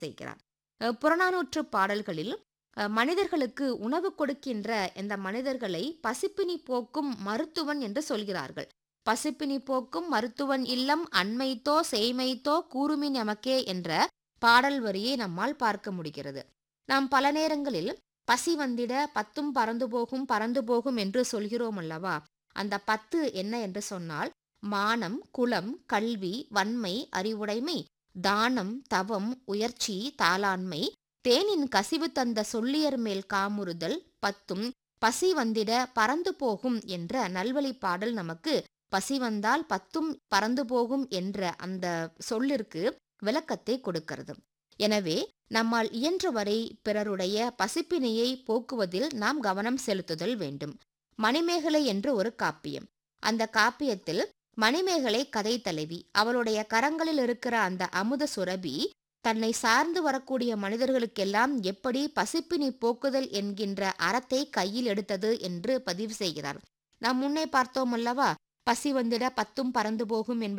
செய்கிறார் அஹ் புறநானூற்று பாடல்களில் அஹ் மனிதர்களுக்கு உணவு கொடுக்கின்ற இந்த மனிதர்களை பசிப்பினி போக்கும் மருத்துவன் என்று சொல்கிறார்கள் பசிப்பினி போக்கும் மருத்துவன் இல்லம் அண்மைத்தோ செய்மைத்தோ கூறுமின் எமக்கே என்ற பாடல் வரியை நம்மால் பார்க்க முடிகிறது நாம் பல நேரங்களில் பசி வந்திட பத்தும் பறந்து போகும் பறந்து போகும் என்று சொல்கிறோம் அல்லவா அந்த பத்து என்ன என்று சொன்னால் மானம் குலம் கல்வி வன்மை அறிவுடைமை தானம் தவம் உயர்ச்சி தாளாண்மை தேனின் கசிவு தந்த சொல்லியர் மேல் காமுறுதல் பத்தும் பசி வந்திட பறந்து போகும் என்ற நல்வழி பாடல் நமக்கு பசி வந்தால் பத்தும் பறந்து போகும் என்ற அந்த சொல்லிற்கு விளக்கத்தை கொடுக்கிறது எனவே நம்மால் இயன்றவரை பிறருடைய பசிப்பினையை போக்குவதில் நாம் கவனம் செலுத்துதல் வேண்டும் மணிமேகலை என்று ஒரு காப்பியம் அந்த காப்பியத்தில் மணிமேகலை கதை தலைவி அவளுடைய கரங்களில் இருக்கிற அந்த அமுத சுரபி தன்னை சார்ந்து வரக்கூடிய மனிதர்களுக்கெல்லாம் எப்படி பசிப்பினி போக்குதல் என்கின்ற அறத்தை கையில் எடுத்தது என்று பதிவு செய்கிறார் நாம் முன்னே பார்த்தோம் அல்லவா பசி வந்திட பத்தும் பறந்து போகும் என்பது